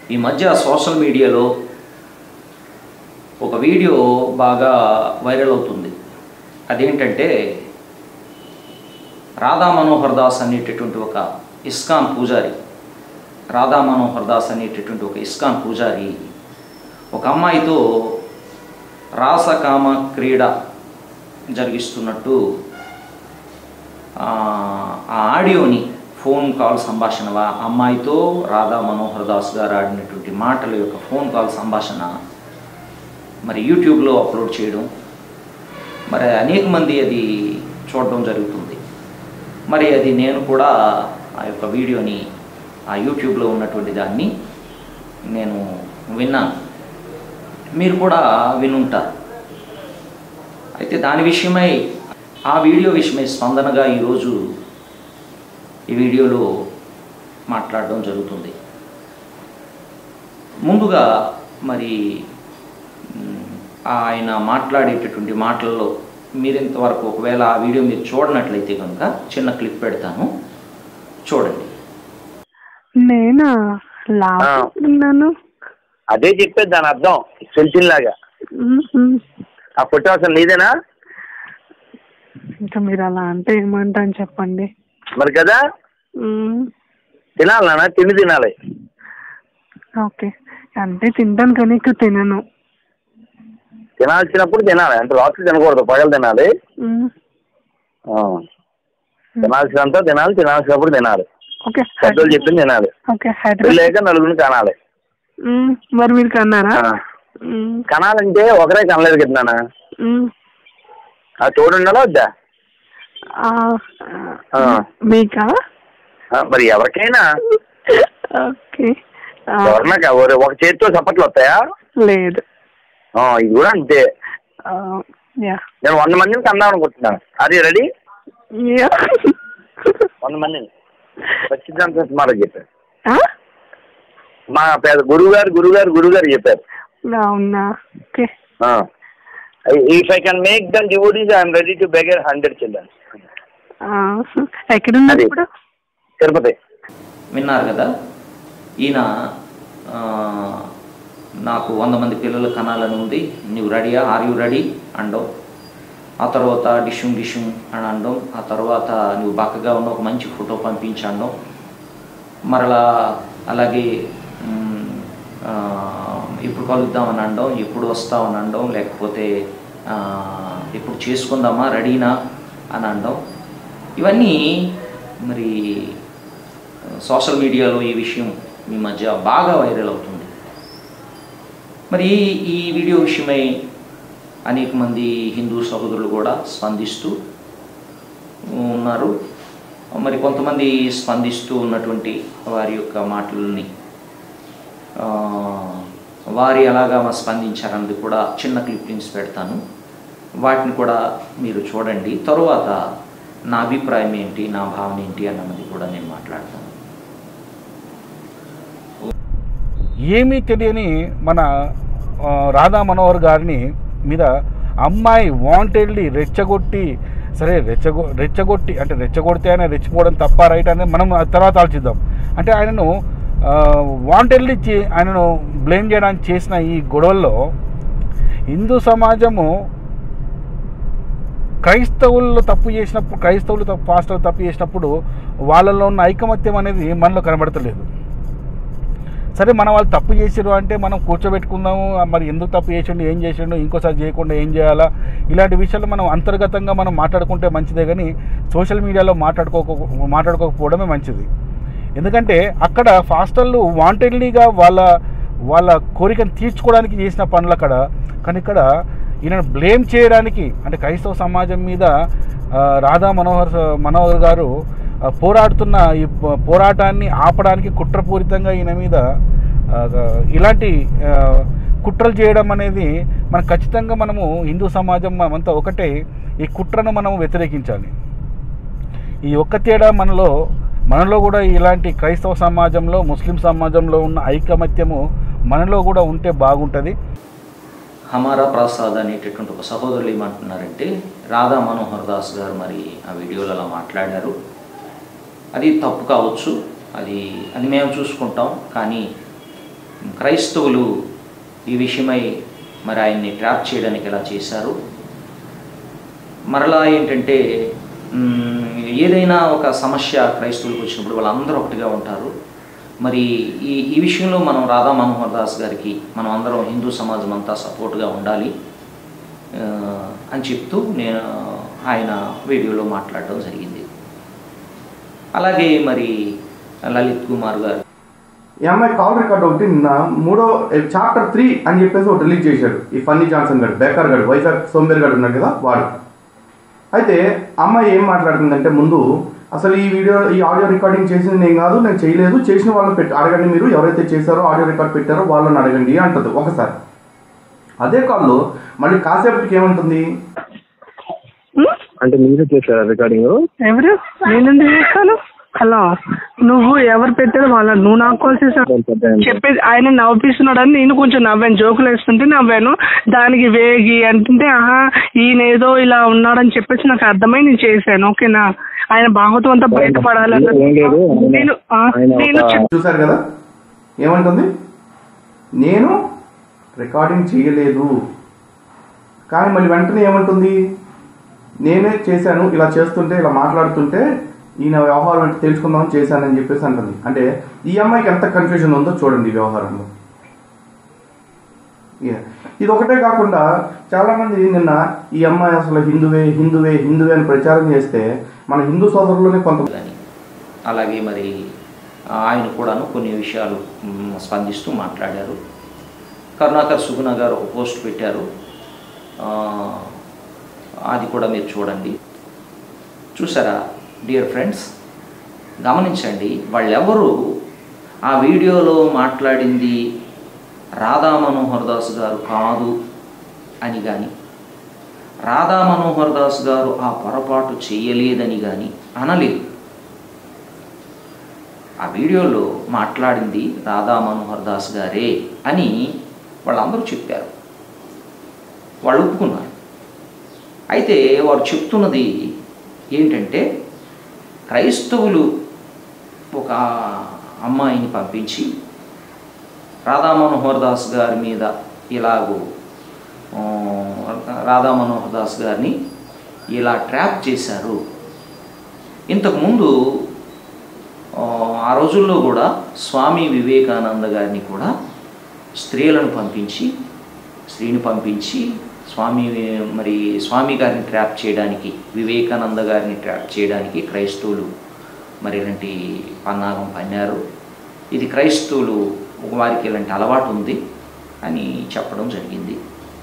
ఈ మధ్య సోషల్ మీడియాలో ఒక వీడియో బాగా వైరల్ అవుతుంది అదేంటంటే రాధా మనోహర్ దాస్ అనేటటువంటి ఒక ఇస్కాన్ పూజారి రాధా మనోహర్ దాస్ అనేటటువంటి ఒక ఇస్కాన్ పూజారి ఒక అమ్మాయితో రాసకామ క్రీడ జరిగిస్తున్నట్టు ఆ ఆ ఆడియోని ఫోన్ కాల్ సంభాషణ వా- అమ్మాయితో రాధా మనోహర్ దాస్ గారు ఆడినటువంటి మాటల యొక్క ఫోన్ కాల్ సంభాషణ మరి యూట్యూబ్లో అప్లోడ్ చేయడం మరి అనేక మంది అది చూడడం జరుగుతుంది మరి అది నేను కూడా ఆ యొక్క వీడియోని ఆ యూట్యూబ్లో ఉన్నటువంటి దాన్ని నేను విన్నాను మీరు కూడా వినుంటారు అయితే దాని విషయమై ఆ వీడియో విషయమై స్పందనగా ఈరోజు ఈ వీడియోలో మాట్లాడడం జరుగుతుంది ముందుగా మరి మ్, ఆయన మాట్లాడేటటువంటి మాటల్లో మీరు ఇంతవరకు ఒకవేళ ఆ వీడియో మీరు చూడనట్లయితే కనుక చిన్న క్లిప్ పెడతాను చూడండి నేనా లాభన్నాను అదే చెప్పేది దాని అర్థం సెల్ఫిన్ లాగా ఆ ఫోటో అసలు నీదేనా ఇంకా మీరు అలా అంటే ఏమంటాను చెప్పండి మరి కదా మ్మ్. తినాలి నాన్న తిండి తినాలి ఓకే అంటే తింటాను కానీ ఇక్కడ తినను తినాల్సినప్పుడు తినాలి అంటే రాత్రి తినకూడదు పగలు తినాలి మ్మ్. ఆ. తినాల్సినంత తినాలి తినాల్సినప్పుడు తినాలి ఓకే పెద్దలు చెప్పింది తినాలి ఓకే హైదరాబాద్ పెళ్ళాక నలుగురిని కనాలి మ్మ్. మరి మీరు కన్నారా ఆ. మ్మ్. కనాలంటే ఒకరే కనలేదు కదా నాన్న మ్మ్. ఆ తోడు ఉండాలా వద్దా ఆ, ఆ. మీకా ఆ, మరి ఎవరికైనా ఓకే ఆ, ఎవరన్నా కా- ఒక- ఒక చేతితో చప్పట్లు వస్తాయా లేదు ఆ, ఇది కూడా అంతే ఆ, యా నేను వంద మందిని కందాం అనుకుంటున్నాను అది రెడీ యా వంద మందిని సచ్చిదాంత సుమారు చెప్పారు ఆ? మా పేద గురువు గారు గురువు గారు గురువు గారు చెప్పారు అవునా okay if I can make them devotees I'm ready to beggar hundred children ఆ, ఎక్కడున్నారు అది. ఇప్పుడు తిరుపతి విన్నారు కదా ఈయన ఆ, నాకు వంద మంది పిల్లలు కనాలని ఉంది నువ్వు రెడీయా ఆర్ యూ రెడీ అండవు ఆ తర్వాత డిషుం డిషుం అని అనడం ఆ తర్వాత నువ్వు బక్కగా ఉన్న ఒక మంచి ఫోటో పంపించండం మరలా అలాగే మ్, ఆ, ఇప్పుడు కలుద్దామని అనడం ఎప్పుడు వస్తామని అనడం లేకపోతే ఆ, ఇప్పుడు చేసుకుందామా రెడీనా అని అనడం ఇవన్నీ మరి సోషల్ మీడియాలో ఈ విషయం మీ మధ్య బాగా వైరల్ అవుతుంది మరి ఈ వీడియో విషయమై అనేక మంది హిందూ సహోదరులు కూడా స్పందిస్తూ ఉన్నారు మరి కొంతమంది స్పందిస్తూ ఉన్నటువంటి వారి యొక్క మాటలని ఆ, వారి ఎలాగా మా స్పందించారన్నది కూడా చిన్న క్లిప్పింగ్స్ పెడతాను వాటిని కూడా మీరు చూడండి తరువాత నా అభిప్రాయం ఏంటి నా భావన ఏంటి అన్నది కూడా నేను మాట్లాడతాను ఏమీ తెలియని మన ఆ, రాధా మనోహర్ గారిని మీద అమ్మాయి వాంటెడ్లీ రెచ్చగొట్టి సరే రెచ్చగొ రెచ్చగొట్టి అంటే రెచ్చగొడితే ఆయన రెచ్చిపోవడం తప్ప రైట్ అనేది మనం ఆ తర్వాత ఆలోచిద్దాం అంటే ఆయనను వాంటెడ్లీ ఆయనను బ్లేమ్ చేయడానికి చేసిన ఈ గొడవల్లో హిందూ సమాజము క్రైస్తవుల్లో తప్పు చేసినప్పుడు క్రైస్తవులు తప్పు పాస్టర్లు తప్పు చేసినప్పుడు వాళ్ళలో ఉన్న ఐకమత్యం అనేది మనలో కనబడతలేదు సరే మన వాళ్ళు తప్పు చేసారు అంటే మనం కూర్చోబెట్టుకుందాము ఆ మరి ఎందుకు తప్పు చేసిండు ఏం చేసిండు ఇంకోసారి చేయకుండా ఏం చేయాలా ఇలాంటి విషయాలు మనం అంతర్గతంగా మనం మాట్లాడుకుంటే మంచిదే కానీ సోషల్ మీడియాలో మాట్లాడుకోక మాట్లాడుకోకపోవడమే మంచిది ఎందుకంటే అక్కడ ఫాస్టర్లు వాంటెడ్లీగా వాళ్ళ వాళ్ళ కోరికను తీర్చుకోవడానికి చేసిన పనులు అక్కడ కానీ ఇక్కడ ఈయనను బ్లేమ్ చేయడానికి అంటే క్రైస్తవ సమాజం మీద ఆ, రాధా మనోహర్ స- మనోహర్ గారు ఆ, పోరాడుతున్న ఈ పో- పోరాటాన్ని ఆపడానికి కుట్రపూరితంగా ఈయన మీద ఆ, ఇలాంటి ఆ, కుట్రలు చేయడం అనేది మనం ఖచ్చితంగా మనము హిందూ సమాజం మనమంతా ఒకటే ఈ కుట్రను మనం వ్యతిరేకించాలి ఈ ఒక్క తేడా మనలో మనలో కూడా ఇలాంటి క్రైస్తవ సమాజంలో ముస్లిం సమాజంలో ఉన్న ఐకమత్యము మనలో కూడా ఉంటే బాగుంటుంది హమారా ప్రసాద్ అనేటటువంటి ఒక సహోదరులు ఏమంటున్నారంటే రాధా మనోహర్ దాస్ గారు మరి ఆ వీడియోలో అలా మాట్లాడారు అది తప్పు కావచ్చు అది అది మేము చూసుకుంటాం కానీ క్రైస్తవులు ఈ విషయమై మరి ఆయన్ని ట్రాప్ చేయడానికి ఎలా చేశారు మరలా ఏంటంటే మ్, ఏదైనా ఒక సమస్య క్రైస్తవులకు వచ్చినప్పుడు వాళ్ళందరూ ఒకటిగా ఉంటారు మరి ఈ ఈ విషయంలో మనం రాధా మనోహర్ దాస్ గారికి మనం అందరం హిందూ సమాజం అంతా సపోర్ట్గా ఉండాలి ఆ, అని చెప్తూ నేను ఆయన వీడియోలో మాట్లాడడం జరిగింది అలాగే మరి లలిత్ కుమార్ గారు ఈ అమ్మాయి కాల్ రికార్డ్ ఒకటి నిన్న మూడో చాప్టర్ త్రీ అని చెప్పేసి ఒకటి రిలీజ్ చేశాడు ఈ ఫన్నీ జాన్సన్ గడు బేకర్ గడు వైజాగ్ సోంబేర్ గడు ఉన్నాడు కదా వాడు అయితే అమ్మాయి ఏం మాట్లాడుతుందంటే ముందు అసలు ఈ వీడియో ఈ ఆడియో రికార్డింగ్ చేసింది నేను కాదు నేను చేయలేదు చేసిన వాళ్ళని పెట్టి అడగండి మీరు ఎవరైతే చేశారో ఆడియో రికార్డ్ పెట్టారో వాళ్ళని అడగండి అంటది ఒకసారి అదే కాల్లో మళ్ళీ కాసేపటికి ఏమంటుంది అంటే మీరే చేశారా రికార్డింగ్ ఎవరు నేనెందుకు చేస్తాను హలో నువ్వు ఎవరు పెట్టారు వాళ్ళ నువ్వు నాకు కాల్ చేసావు చెప్పేది ఆయన నవ్విస్తున్నాడని నేను కొంచెం నవ్వాను జోకులు వేస్తుంటే నవ్వాను దానికి వేగి అంటుంటే ఆహా ఈయన ఏదో ఇలా ఉన్నాడని చెప్పేసి నాకు అర్థమై నేను చేశాను ఓకేనా ఆయన భాగవతం అంతా బయటపడాలన్న ఏం లేదు, ఆయన- నేను ఆ, ఆయన నేను ఒక- చెప్- చూశారు కదా ఏమంటుంది నేను రికార్డింగ్ చేయలేదు కానీ మళ్ళీ వెంటనే ఏమంటుంది నేనే చేశాను ఇలా చేస్తుంటే ఇలా మాట్లాడుతుంటే ఈయన వ్యవహారం అంటే తెలుసుకుందామని చేశానని చెప్పేసి అంటుంది అంటే ఈ అమ్మాయికి ఎంత కన్ఫ్యూజన్ ఉందో చూడండి ఈ వ్యవహారంలో Yeah. ఇది ఒకటే కాకుండా చాలా మంది నిన్న ఈ అమ్మాయి అసలు హిందువే హిందువే హిందువే అని ప్రచారం చేస్తే మన హిందూ సోదరుల్లోనే కొంత కానీ అలాగే మరి ఆ, ఆయన కూడాను కొన్ని విషయాలు మ్, స్పందిస్తూ మాట్లాడారు కరుణాకర్ సుగుణ గారు ఒక పోస్ట్ పెట్టారు ఆ, అది కూడా మీరు చూడండి చూసారా డియర్ ఫ్రెండ్స్ గమనించండి వాళ్ళెవరు ఆ వీడియోలో మాట్లాడింది రాధా మనోహర్ దాస్ గారు కాదు అని కానీ రాధా మనోహర్ దాస్ గారు ఆ పొరపాటు చేయలేదని కానీ అనలేదు ఆ వీడియోలో మాట్లాడింది రాధా మనోహర్ దాస్ గారే అని వాళ్ళందరూ చెప్పారు వాళ్ళు ఒప్పుకున్నారు అయితే వారు చెప్తున్నది ఏంటంటే క్రైస్తవులు ఒక అమ్మాయిని పంపించి రాధా మనోహర్ దాస్ గారి మీద ఇలాగూ ఆ, రాధా మనోహర్ దాస్ గారిని ఇలా ట్రాప్ చేశారు ఇంతకుముందు ఆ, ఆ రోజుల్లో కూడా స్వామి వివేకానంద గారిని కూడా స్త్రీలను పంపించి స్త్రీని పంపించి స్వామి మరి స్వామి గారిని ట్రాప్ చేయడానికి వివేకానంద గారిని ట్రాప్ చేయడానికి క్రైస్తవులు మరి ఇలాంటి పన్నాగం పన్నారు ఇది క్రైస్తవులు వారికి ఇలాంటి అలవాటు ఉంది అని చెప్పడం జరిగింది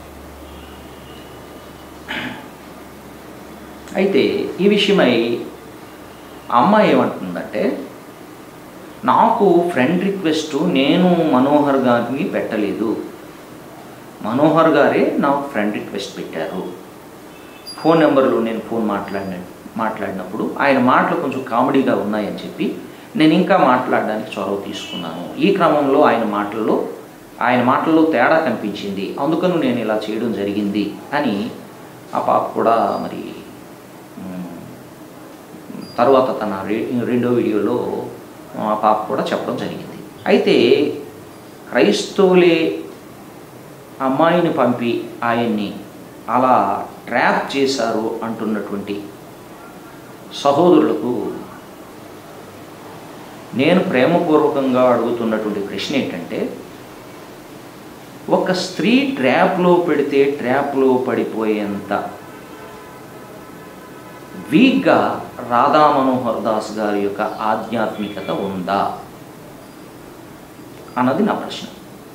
అయితే ఈ విషయమై ఆ అమ్మాయి ఏమంటుందంటే నాకు ఫ్రెండ్ రిక్వెస్ట్ నేను మనోహర్ గారిని పెట్టలేదు మనోహర్ గారే నాకు ఫ్రెండ్ రిక్వెస్ట్ పెట్టారు ఫోన్ నెంబర్లో నేను ఫోన్ మాట్లాడిన మాట్లాడినప్పుడు ఆయన మాటలు కొంచెం కామెడీగా ఉన్నాయని చెప్పి నేను ఇంకా మాట్లాడడానికి చొరవ తీసుకున్నాను ఈ క్రమంలో ఆయన మాటల్లో ఆయన మాటల్లో తేడా కనిపించింది అందుకని నేను ఇలా చేయడం జరిగింది అని ఆ పాప కూడా మరి మ్, తర్వాత తన రె- రెండో వీడియోలో ఆ పాప కూడా చెప్పడం జరిగింది అయితే క్రైస్తవులే అమ్మాయిని పంపి ఆయన్ని అలా ట్రాప్ చేశారు అంటున్నటువంటి సహోదరులకు నేను ప్రేమపూర్వకంగా అడుగుతున్నటువంటి ప్రశ్న ఏంటంటే ఒక స్త్రీ ట్రాప్లో పెడితే ట్రాప్లో పడిపోయేంత వీక్గా రాధా మనోహర్ దాస్ గారి యొక్క ఆధ్యాత్మికత ఉందా అన్నది నా ప్రశ్న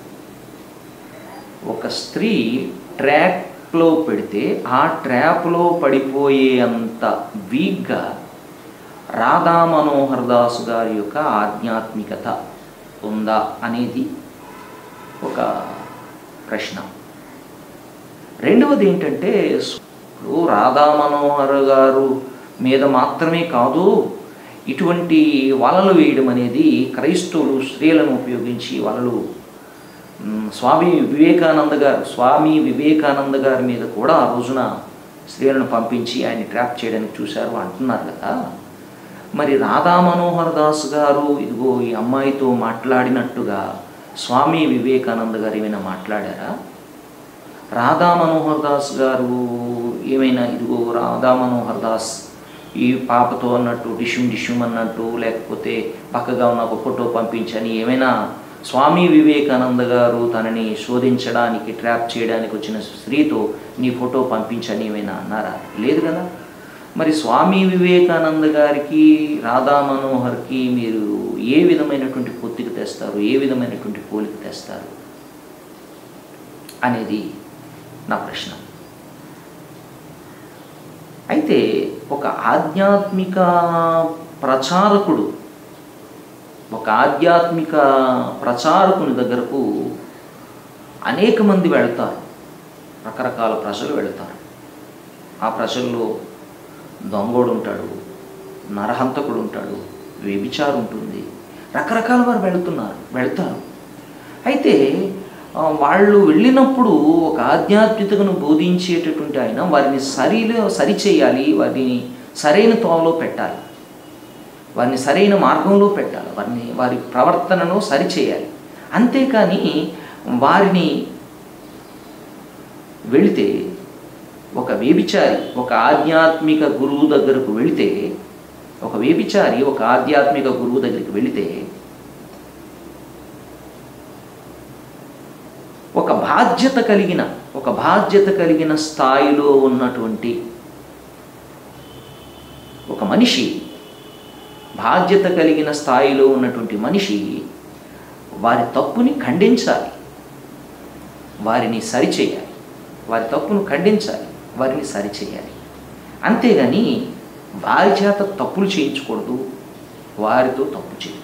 ఒక స్త్రీ ట్రాప్లో పెడితే ఆ ట్రాప్లో పడిపోయేంత వీక్గా రాధా మనోహర్ దాస్ గారి యొక్క ఆధ్యాత్మికత ఉందా అనేది ఒక ప్రశ్న రెండవది ఏంటంటే ఇప్పుడు రాధా మనోహర్ గారు మీద మాత్రమే కాదు ఇటువంటి వలలు వేయడం అనేది క్రైస్తవులు స్త్రీలను ఉపయోగించి వలలు మ్, స్వామి వివేకానంద గారు స్వామి వివేకానంద గారి మీద కూడా ఆ రోజున స్త్రీలను పంపించి ఆయన ట్రాప్ చేయడానికి చూశారు అంటున్నారు కదా మరి రాధా మనోహర్ దాస్ గారు ఇదిగో ఈ అమ్మాయితో మాట్లాడినట్టుగా స్వామి వివేకానంద గారు ఏమైనా మాట్లాడారా రాధా మనోహర్ దాస్ గారు ఏమైనా ఇదిగో రాధా మనోహర్ దాస్ ఈ పాపతో అన్నట్టు డిష్యూమ్ డిష్యూమ్ అన్నట్టు లేకపోతే పక్కగా ఉన్న ఒక ఫోటో పంపించని ఏమైనా స్వామి వివేకానంద గారు తనని శోధించడానికి ట్రాప్ చేయడానికి వచ్చిన స్త్రీతో నీ ఫోటో పంపించని ఏమైనా అన్నారా లేదు కదా మరి స్వామి వివేకానంద గారికి రాధా మనోహర్కి మీరు ఏ విధమైనటువంటి పొత్తిక తెస్తారు ఏ విధమైనటువంటి పోలిక తెస్తారు అనేది నా ప్రశ్న అయితే ఒక ఆధ్యాత్మిక ప్రచారకుడు ఒక ఆధ్యాత్మిక ప్రచారకుని దగ్గరకు అనేక మంది వెళ్తారు రకరకాల ప్రజలు వెళ్తారు ఆ ప్రజల్లో దొంగోడు ఉంటాడు నరహంతకుడు ఉంటాడు వ్యభిచారు ఉంటుంది రకరకాల వారు వెళుతున్నారు వెళ్తారు అయితే ఆ, వాళ్ళు వెళ్ళినప్పుడు ఒక ఆధ్యాత్మికతను బోధించేటటువంటి ఆయన వారిని సరిలో సరిచేయాలి వారిని సరైన తోవలో పెట్టాలి వారిని సరైన మార్గంలో పెట్టాలి వారిని వారి ప్రవర్తనను సరిచేయాలి అంతేకాని వారిని వెళితే ఒక వ్యభిచారి ఒక ఆధ్యాత్మిక గురువు దగ్గరకు వెళితే ఒక వ్యభిచారి ఒక ఆధ్యాత్మిక గురువు దగ్గరికి వెళితే ఒక బాధ్యత కలిగిన ఒక బాధ్యత కలిగిన స్థాయిలో ఉన్నటువంటి ఒక మనిషి బాధ్యత కలిగిన స్థాయిలో ఉన్నటువంటి మనిషి వారి తప్పుని ఖండించాలి వారిని సరిచేయాలి వారి తప్పును ఖండించాలి వారిని సరిచేయాలి అంతేగాని వారి చేత తప్పులు చేయించకూడదు వారితో తప్పు చేయకూడదు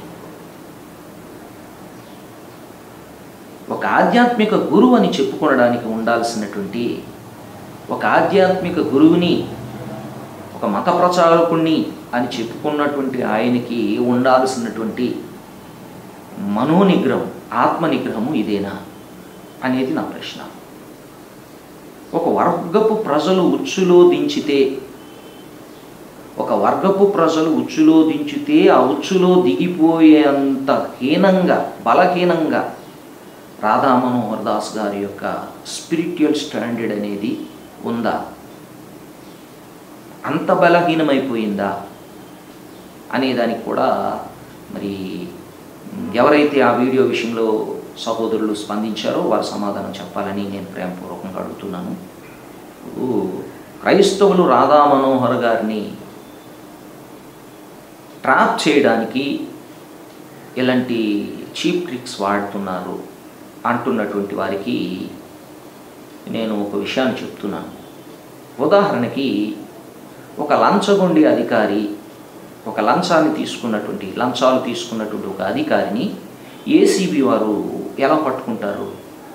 ఒక ఆధ్యాత్మిక గురువు అని చెప్పుకోవడానికి ఉండాల్సినటువంటి ఒక ఆధ్యాత్మిక గురువుని ఒక మత ప్రచారకుణ్ణి అని చెప్పుకున్నటువంటి ఆయనకి ఉండాల్సినటువంటి మనోనిగ్రహం ఆత్మనిగ్రహము ఇదేనా అనేది నా ప్రశ్న ఒక వర్గపు ప్రజలు ఉచ్చులో దించితే ఒక వర్గపు ప్రజలు ఉచ్చులో దించితే ఆ ఉచ్చులో దిగిపోయేంత హీనంగా బలహీనంగా రాధా మనోహర్ దాస్ గారి యొక్క స్పిరిచువల్ స్టాండర్డ్ అనేది ఉందా అంత బలహీనమైపోయిందా అనే దానికి కూడా మరి ఎవరైతే ఆ వీడియో విషయంలో సహోదరులు స్పందించారో వారు సమాధానం చెప్పాలని నేను ప్రేమపూర్వకంగా అడుగుతున్నాను ఇప్పుడు క్రైస్తవులు రాధా మనోహర్ గారిని ట్రాప్ చేయడానికి ఇలాంటి చీప్ ట్రిక్స్ వాడుతున్నారు అంటున్నటువంటి వారికి నేను ఒక విషయాన్ని చెప్తున్నాను ఉదాహరణకి ఒక లంచగొండి అధికారి ఒక లంచాన్ని తీసుకున్నటువంటి లంచాలు తీసుకున్నటువంటి ఒక అధికారిని ఏసీబీ వారు ఎలా పట్టుకుంటారు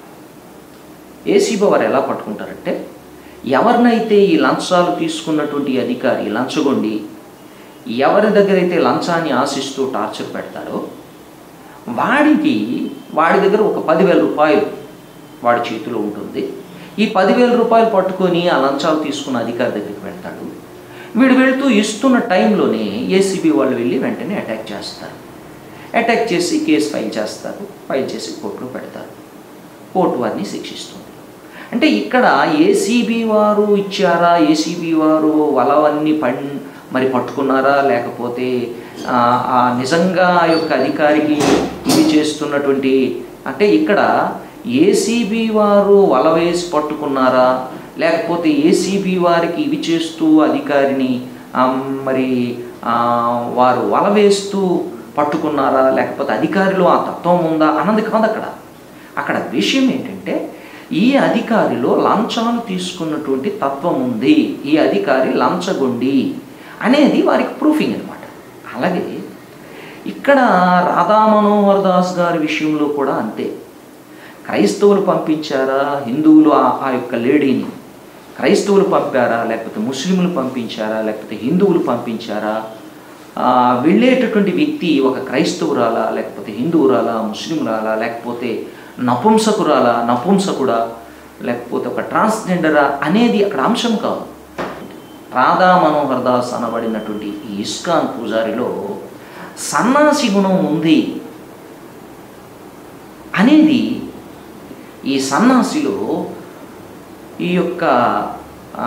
ఏసీబీ వారు ఎలా పట్టుకుంటారంటే ఎవరినైతే ఈ లంచాలు తీసుకున్నటువంటి అధికారి లంచగొండి ఎవరి దగ్గర అయితే లంచాన్ని ఆశిస్తూ టార్చర్ పెడతారో వాడికి వాడి దగ్గర ఒక పదివేల రూపాయలు వాడి చేతిలో ఉంటుంది ఈ పదివేల రూపాయలు పట్టుకొని ఆ లంచాలు తీసుకున్న అధికారి దగ్గరికి వెళ్తాడు వీడు వెళ్తూ ఇస్తున్న టైంలోనే ఏసీబీ వాళ్ళు వెళ్ళి వెంటనే అటాక్ చేస్తారు అటాక్ చేసి కేసు ఫైల్ చేస్తారు ఫైల్ చేసి కోర్టులో పెడతారు కోర్టు వారిని శిక్షిస్తుంది అంటే ఇక్కడ ఏసీబీ వారు ఇచ్చారా ఏసీబీ వారు వలవన్నీ పం మరి పట్టుకున్నారా లేకపోతే ఆ, ఆ నిజంగా ఆ యొక్క అధికారికి ఇది చేస్తున్నటువంటి అంటే ఇక్కడ ఏసీబీ వారు వల వేసి పట్టుకున్నారా లేకపోతే ఏసీబీ వారికి ఇవి చేస్తూ అధికారిని ఆ, మరి ఆ, వారు వల వేస్తూ పట్టుకున్నారా లేకపోతే అధికారిలో ఆ తత్వం ఉందా అన్నది కాదు అక్కడ అక్కడ విషయం ఏంటంటే ఈ అధికారిలో లంచాలు తీసుకున్నటువంటి తత్వం ఉంది ఈ అధికారి లంచగొండి అనేది వారికి ప్రూఫింగ్ అనమాట అలాగే ఇక్కడ రాధా మనోహర్ దాస్ గారి విషయంలో కూడా అంతే క్రైస్తవులు పంపించారా హిందువులు ఆ ఆ యొక్క లేడీని క్రైస్తవులు పంపారా లేకపోతే ముస్లింలు పంపించారా లేకపోతే హిందువులు పంపించారా ఆ, వెళ్ళేటటువంటి వ్యక్తి ఒక క్రైస్తవురాలా లేకపోతే హిందువురాలా ముస్లింరాలా లేకపోతే నపుంసకురాలా నపుంసకుడా లేకపోతే ఒక ట్రాన్స్జెండరా అనేది అక్కడ అంశం కాదు రాధా మనోహర్ దాస్ అనబడినటువంటి ఈ ఇస్కాన్ పూజారిలో సన్నాసి గుణం ఉంది అనేది ఈ సన్నాసిలో ఈ యొక్క ఆ,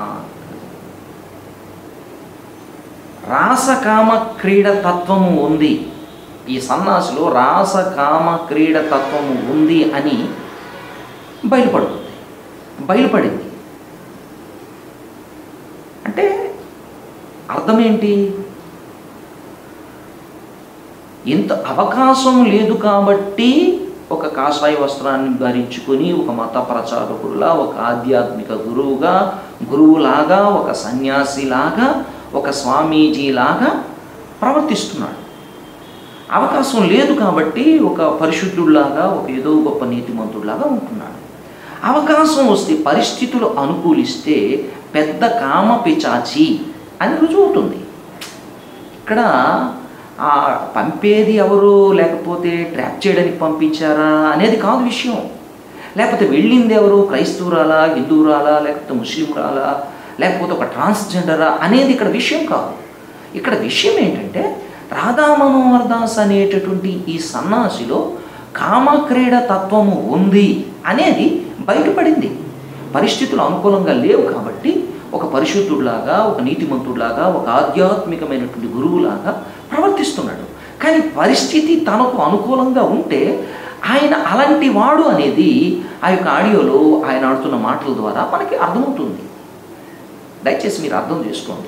రాసకామ క్రీడ తత్వము ఉంది ఈ సన్నాసిలో రాసకామ క్రీడ తత్వము ఉంది అని బయలుపడుతుంది బయలుపడింది అంటే అర్థం ఏంటి ఇంత అవకాశం లేదు కాబట్టి ఒక కాషాయ వస్త్రాన్ని ధరించుకొని ఒక మత ప్రచారకుడులా ఒక ఆధ్యాత్మిక గురువుగా గురువులాగా ఒక సన్యాసిలాగా ఒక స్వామీజీలాగా ప్రవర్తిస్తున్నాడు అవకాశం లేదు కాబట్టి ఒక పరిశుద్ధుడిలాగా ఒక ఏదో గొప్ప నీతిమంతుడిలాగా ఉంటున్నాడు అవకాశం వస్తే పరిస్థితులు అనుకూలిస్తే పెద్ద కామ పిచాచి అని రుజువుతుంది ఇక్కడ ఆ పంపేది ఎవరు లేకపోతే ట్రాప్ చేయడానికి పంపించారా అనేది కాదు విషయం లేకపోతే వెళ్ళింది ఎవరు క్రైస్తవురాలా హిందువురాలా లేకపోతే ముస్లింరాలా లేకపోతే ఒక ట్రాన్స్జెండరా అనేది ఇక్కడ విషయం కాదు ఇక్కడ విషయం ఏంటంటే రాధా మనోహర్ దాస్ అనేటటువంటి ఈ సన్నాసిలో కామక్రీడ తత్వము ఉంది అనేది బయటపడింది పరిస్థితులు అనుకూలంగా లేవు కాబట్టి ఒక పరిశుద్ధుడిలాగా ఒక నీతిమంతుడిలాగా ఒక ఆధ్యాత్మికమైనటువంటి గురువులాగా ప్రవర్తిస్తున్నాడు కానీ పరిస్థితి తనకు అనుకూలంగా ఉంటే ఆయన అలాంటి వాడు అనేది ఆ యొక్క ఆడియోలో ఆయన ఆడుతున్న మాటల ద్వారా మనకి అర్థమవుతుంది దయచేసి మీరు అర్థం చేసుకోండి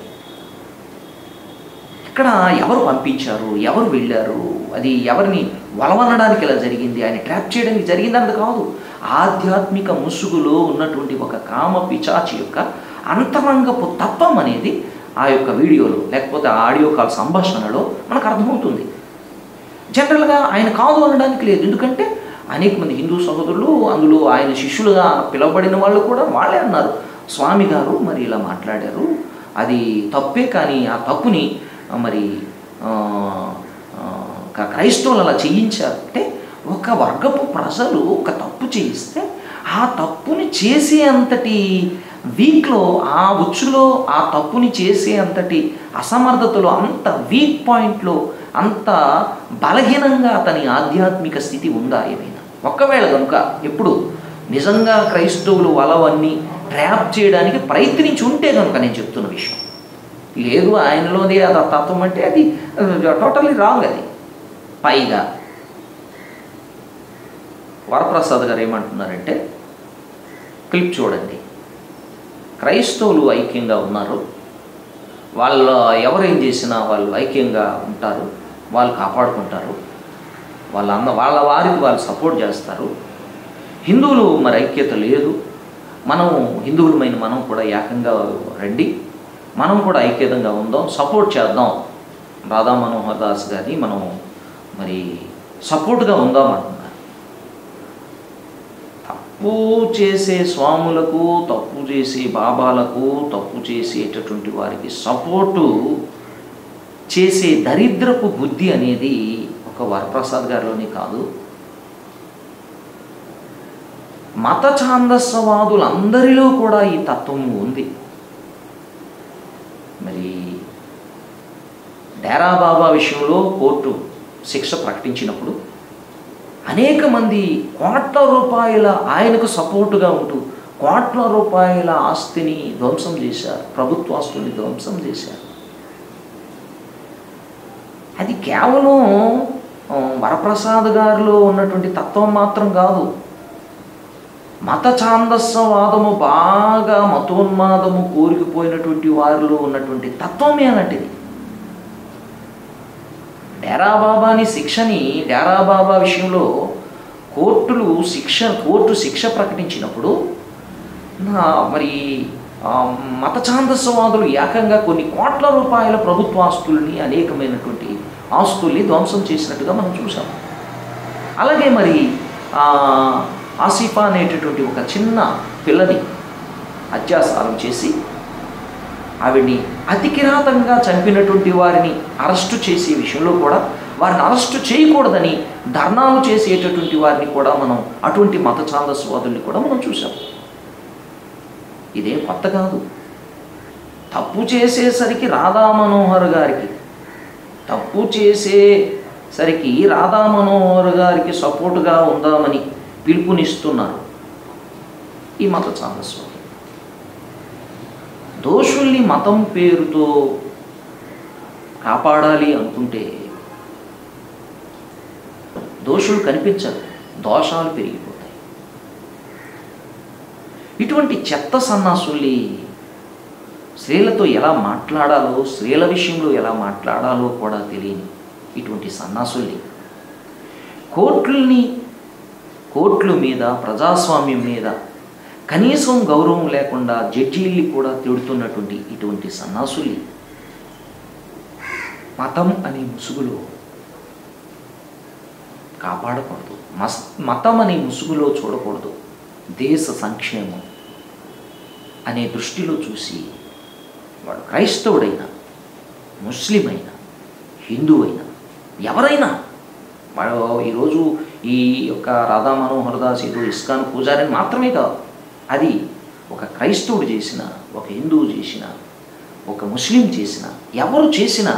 ఇక్కడ ఎవరు పంపించారు ఎవరు వెళ్ళారు అది ఎవరిని వలవనడానికి ఇలా జరిగింది ఆయన ట్రాప్ చేయడానికి జరిగింది అన్నది కాదు ఆధ్యాత్మిక ముసుగులో ఉన్నటువంటి ఒక కామ పిచాచి యొక్క అంతరంగపు తత్వం అనేది ఆ యొక్క వీడియోలో లేకపోతే ఆ ఆడియో కాల్ సంభాషణలో మనకు అర్థమవుతుంది జనరల్గా ఆయన కాదు అనడానికి లేదు ఎందుకంటే అనేక మంది హిందూ సహోదరులు అందులో ఆయన శిష్యులుగా పిలువబడిన వాళ్ళు కూడా వాళ్ళే అన్నారు స్వామి గారు మరి ఇలా మాట్లాడారు అది తప్పే కానీ ఆ తప్పుని ఆ, మరి ఆ, ఆ, క- క్రైస్తవులు అలా చేయించారు అంటే ఒక వర్గపు ప్రజలు ఒక తప్పు చేయిస్తే ఆ తప్పుని చేసే అంతటి వీక్లో ఆ ఉచ్చులో ఆ తప్పుని చేసే అంతటి అసమర్థతలో అంత వీక్ పాయింట్లో అంత బలహీనంగా అతని ఆధ్యాత్మిక స్థితి ఉందా ఏమైనా ఒక్కవేళ కనుక ఎప్పుడు నిజంగా క్రైస్తవులు వలవన్నీ ట్రాప్ చేయడానికి ప్రయత్నించి ఉంటే కనుక నేను చెప్తున్న విషయం లేదు ఆయనలోదే అది ఆ తత్వం అంటే అది టోటల్లీ రాంగ్ అది పైగా వరప్రసాద్ గారు ఏమంటున్నారంటే క్లిప్ చూడండి క్రైస్తవులు ఐక్యంగా ఉన్నారు వాళ్ళ ఎవరేం చేసినా వాళ్ళు ఐక్యంగా ఉంటారు వాళ్ళు కాపాడుకుంటారు వాళ్ళ అన్న వాళ్ళ వారికి వాళ్ళు సపోర్ట్ చేస్తారు హిందువులు మరి ఐక్యత లేదు మనం హిందువులమైన మనం కూడా ఏకంగా రండి మనం కూడా ఐక్యతంగా ఉందాం సపోర్ట్ చేద్దాం రాధా మనోహర్ దాస్ గారిని మనం మరి సపోర్ట్గా ఉందాం అంటున్నారు తప్పు చేసే స్వాములకు తప్పు చేసే బాబాలకు తప్పు చేసేటటువంటి వారికి సపోర్టు చేసే దరిద్రపు బుద్ధి అనేది ఒక వరప్రసాద్ గారిలోనే కాదు మత ఛాందస్సవాదులందరిలో కూడా ఈ తత్వం ఉంది మరి డేరా బాబా విషయంలో కోర్టు శిక్ష ప్రకటించినప్పుడు అనేక మంది కోట్ల రూపాయల ఆయనకు సపోర్టుగా ఉంటూ కోట్ల రూపాయల ఆస్తిని ధ్వంసం చేశారు ప్రభుత్వ ఆస్తుల్ని ధ్వంసం చేశారు అది కేవలం ఆ, వరప్రసాద్ గారిలో ఉన్నటువంటి తత్వం మాత్రం కాదు మత ఛాందస్సవాదము బాగా మతోన్మాదము కోరికిపోయినటువంటి వారిలో ఉన్నటువంటి తత్వమే అలాంటిది డేరా బాబాని శిక్షని డేరా బాబా విషయంలో కోర్టులు శిక్ష కోర్టు శిక్ష ప్రకటించినప్పుడు నా మరి ఆ, మత ఛాందస్సవాదులు ఏకంగా కొన్ని కోట్ల రూపాయల ప్రభుత్వ ఆస్తుల్ని అనేకమైనటువంటి ఆస్తుల్ని ధ్వంసం చేసినట్టుగా మనం చూసాం అలాగే మరి ఆ, ఆసిఫా అనేటటువంటి ఒక చిన్న పిల్లని అత్యాచారం చేసి ఆవిడ్ని అతి కిరాతంగా చంపినటువంటి వారిని అరెస్టు చేసే విషయంలో కూడా వారిని అరెస్టు చేయకూడదని ధర్నాలు చేసేటటువంటి వారిని కూడా మనం అటువంటి మత ఛాందస్వాదుల్ని కూడా మనం చూసాం ఇదేం కొత్త కాదు తప్పు చేసేసరికి రాధా మనోహర్ గారికి తప్పు చేసే సరికి రాధా మనోహర్ గారికి సపోర్టుగా ఉందామని పిలుపునిస్తున్నారు ఈ మత చాందస్వామి దోషుల్ని మతం పేరుతో కాపాడాలి అనుకుంటే దోషులు కనిపించరు దోషాలు పెరిగిపోతాయి ఇటువంటి చెత్త సన్నాసుల్ని స్త్రీలతో ఎలా మాట్లాడాలో స్త్రీల విషయంలో ఎలా మాట్లాడాలో కూడా తెలియని ఇటువంటి సన్నాసుల్ని కోర్టుల్ని కోర్టుల మీద ప్రజాస్వామ్యం మీద కనీసం గౌరవం లేకుండా జడ్జీల్ని కూడా తిడుతున్నటువంటి ఇటువంటి సన్నాసుల్ని మతం అనే ముసుగులో కాపాడకూడదు మస్ మతం అనే ముసుగులో చూడకూడదు దేశ సంక్షేమం అనే దృష్టిలో చూసి వాడు క్రైస్తవుడైనా ముస్లిం అయినా హిందూ అయినా ఎవరైనా వాడు ఈరోజు ఈ యొక్క రాధా మనోహర్ దాస్ ఏదో ఇస్కాన్ పూజారిని మాత్రమే కాదు అది ఒక క్రైస్తవుడు చేసిన ఒక హిందువు చేసిన ఒక ముస్లిం చేసిన ఎవరు చేసినా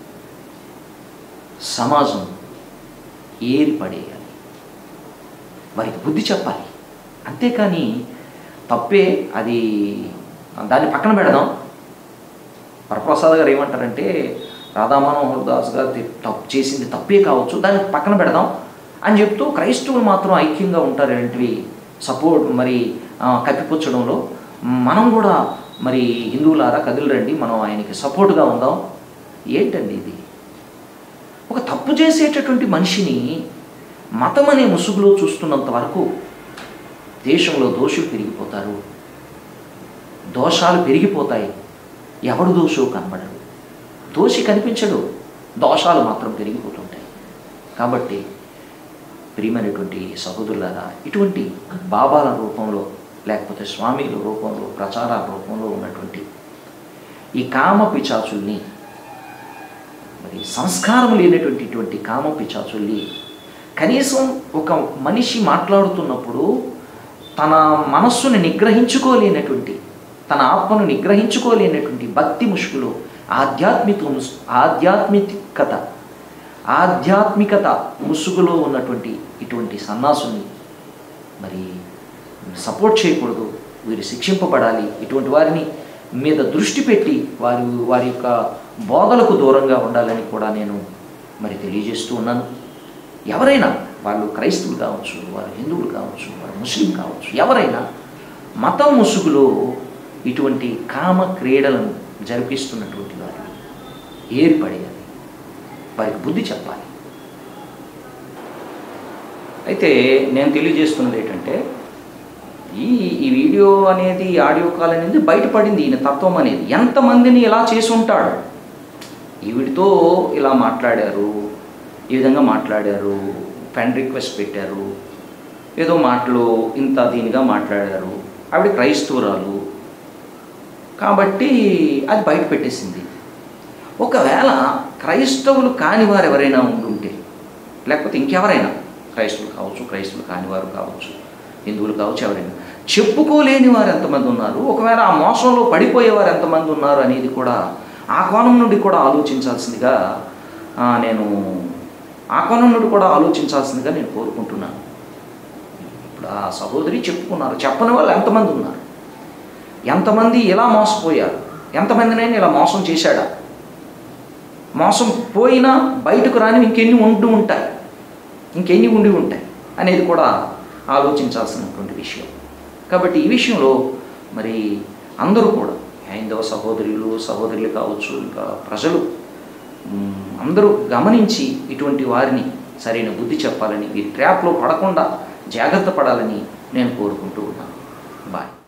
సమాజం ఏరి పడేయాలి వారికి బుద్ధి చెప్పాలి అంతేకాని తప్పే అది దాన్ని పక్కన పెడదాం వరప్రసాద్ గారు ఏమంటారంటే రాధా మనోహర్ దాస్ గారు తి- తప్పు చేసింది తప్పే కావచ్చు దాన్ని పక్కన పెడదాం అని చెప్తూ క్రైస్తవులు మాత్రం ఐక్యంగా ఉంటారు ఇలాంటివి సపోర్ట్ మరి ఆ, కప్పిపుచ్చడంలో మనం కూడా మరి హిందువులారా కదిలిరండి మనం ఆయనకి సపోర్ట్గా ఉందాం ఏంటండి ఇది ఒక తప్పు చేసేటటువంటి మనిషిని మతం అనే ముసుగులో చూస్తున్నంత వరకు దేశంలో దోషులు పెరిగిపోతారు దోషాలు పెరిగిపోతాయి ఎవడు దోషో కనబడడు దోషి కనిపించడు దోషాలు మాత్రం పెరిగిపోతుంటాయి కాబట్టి ప్రియమైనటువంటి సహోదరులారా ఇటువంటి బాబాల రూపంలో లేకపోతే స్వామీల రూపంలో ప్రచారాల రూపంలో ఉన్నటువంటి ఈ కామ పిచాచుల్ని మరి సంస్కారం లేనటువంటి ఇటువంటి కామ పిచాచుల్ని కనీసం ఒక మనిషి మాట్లాడుతున్నప్పుడు తన మనస్సును నిగ్రహించుకోలేనటువంటి తన ఆత్మను నిగ్రహించుకోలేనటువంటి భక్తి ముష్కులు ఆధ్యాత్మిక ముస్ ఆధ్యాత్మికత ఆధ్యాత్మికత ముసుగులో ఉన్నటువంటి ఇటువంటి సన్నాసుని మరి సపోర్ట్ చేయకూడదు వీరు శిక్షింపబడాలి ఇటువంటి వారిని మీద దృష్టి పెట్టి వారి వారి యొక్క బోధలకు దూరంగా ఉండాలని కూడా నేను మరి తెలియజేస్తూ ఉన్నాను ఎవరైనా వాళ్ళు క్రైస్తవులు కావచ్చు వారు హిందువులు కావచ్చు వారు ముస్లిం కావచ్చు ఎవరైనా మతం ముసుగులో ఇటువంటి కామ క్రీడలను జరిపిస్తున్నటువంటి వారు ఏర్పడేయాలి వారికి బుద్ధి చెప్పాలి అయితే నేను తెలియజేస్తున్నది ఏంటంటే ఈ ఈ వీడియో అనేది ఈ ఆడియో కాల్ అనేది బయటపడింది ఈయన తత్వం అనేది ఎంతమందిని ఇలా చేసి ఉంటాడు ఈవిడితో ఇలా మాట్లాడారు ఈ విధంగా మాట్లాడారు ఫ్రెండ్ రిక్వెస్ట్ పెట్టారు ఏదో మాటలు ఇంత దీనిగా మాట్లాడారు ఆవిడ క్రైస్తవురాలు కాబట్టి అది బయట పెట్టేసింది ఒకవేళ క్రైస్తవులు కాని వారు ఎవరైనా ఉండుంటే లేకపోతే ఇంకెవరైనా క్రైస్తవులు కావచ్చు క్రైస్తవులు కాని వారు కావచ్చు హిందువులు కావచ్చు ఎవరైనా చెప్పుకోలేని వారు ఎంతమంది ఉన్నారు ఒకవేళ ఆ మోసంలో పడిపోయేవారు ఎంతమంది ఉన్నారు అనేది కూడా ఆ కోణం నుండి కూడా ఆలోచించాల్సిందిగా ఆ, నేను ఆ కోణం నుండి కూడా ఆలోచించాల్సిందిగా నేను కోరుకుంటున్నాను ఇప్పుడు ఆ సహోదరి చెప్పుకున్నారు చెప్పని వాళ్ళు ఎంతమంది ఉన్నారు ఎంతమంది ఇలా మోసపోయారు ఎంతమందినైనా ఇలా మోసం చేశాడా మోసం పోయినా బయటకు రాని ఇంకెన్ని ఉంటూ ఉంటాయి ఇంకెన్ని ఉండి ఉంటాయి అనేది కూడా ఆలోచించాల్సినటువంటి విషయం కాబట్టి ఈ విషయంలో మరి అందరూ కూడా హైందవ సహోదరులు సహోదరులు కావచ్చు ఇంకా ప్రజలు మ్, అందరూ గమనించి ఇటువంటి వారిని సరైన బుద్ధి చెప్పాలని ఈ ట్రాప్లో పడకుండా జాగ్రత్త పడాలని నేను కోరుకుంటూ ఉన్నాను బాయ్